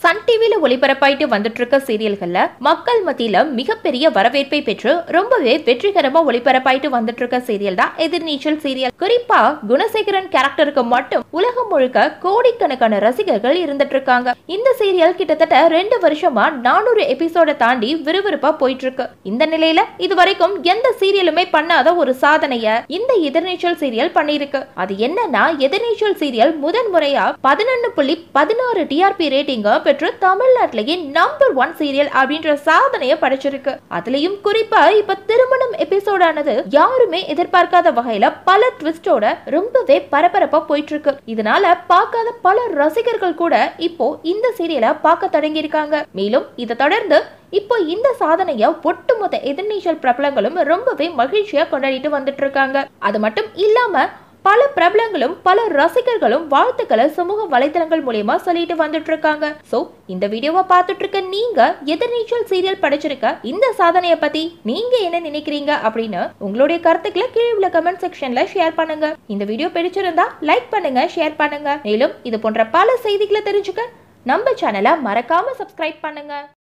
Sun டிவில ஒளிபரப்பாயிட்டு வந்துட்டு இருக்க சீரியல்கள்ல மக்கள் மத்தியில மிகப்பெரிய வரவேற்பை பெற்று ரொம்பவே வெற்றிகரமா ஒளிபரப்பாயிட்டு வந்துட்டு இருக்க சீரியல் தான் எதிர்நீச்சல் சீரியல் குறிப்பா குணசேகரன் கேரக்டருக்கு மட்டும் உலகம் முழுக்க கோடிக்கணக்கான ரசிகர்கள் இருந்துட்டு இருக்காங்க இந்த சீரியல் கிட்டத்தட்ட ரெண்டு வருஷமா நானூறு எபிசோட தாண்டி விறுவிறுப்பா போயிட்டு இருக்கு இந்த நிலையில இது வரைக்கும் எந்த சீரியலுமே பண்ணாத ஒரு சாதனைய இந்த எதிர்நீச்சல் சீரியல் பண்ணியிருக்கு அது என்னன்னா எதிர்நீச்சல் சீரியல் முதன் முறையா பதினொன்னு புள்ளி பதினாறு டிஆர்பி ரேட்டிங்க பெற்று தமிழ்நாட்டிலேயே நம்பர் ஒன் சீரியல் அப்படின்ற சாதனையை படைச்சிருக்கு அதுலயும் குறிப்பா இப்ப திருமணம் எபிசோடானது யாருமே எதிர்பார்க்காத வகையில பல ட்விஸ்டோட ரொம்பவே பரபரப்பா போயிட்டு இருக்கு இதனால பார்க்காத பல ரசிகர்கள் கூட இப்போ இந்த சீரியலை பார்க்க தொடங்கி இருக்காங்க மேலும் இதை தொடர்ந்து இப்போ இந்த சாதனைய ஒட்டுமொத்த எதிர்நீச்சல் பிரபலங்களும் ரொம்பவே மகிழ்ச்சியா கொண்டாடிட்டு வந்துட்டு இருக்காங்க அது மட்டும் இல்லாம பல பிரபலங்களும் பல ரசிகர்களும் வாழ்த்துக்களை சமூக வலைதளங்கள் மூலியமா சொல்லிட்டு வந்துட்டு இருக்காங்க சோ இந்த வீடியோவை பார்த்துட்டு இருக்க நீங்க எதிர்நீச்சல் சீரியல் படிச்சிருக்க இந்த சாதனைய பத்தி நீங்க என்ன நினைக்கிறீங்க அப்படின்னு உங்களுடைய கருத்துக்களை கீழே உள்ள கமெண்ட் செக்ஷன்ல ஷேர் பண்ணுங்க இந்த வீடியோ பிடிச்சிருந்தா லைக் பண்ணுங்க ஷேர் பண்ணுங்க மேலும் இது போன்ற பல செய்திகளை தெரிஞ்சுக்க நம்ம சேனலை மறக்காம சப்ஸ்கிரைப் பண்ணுங்க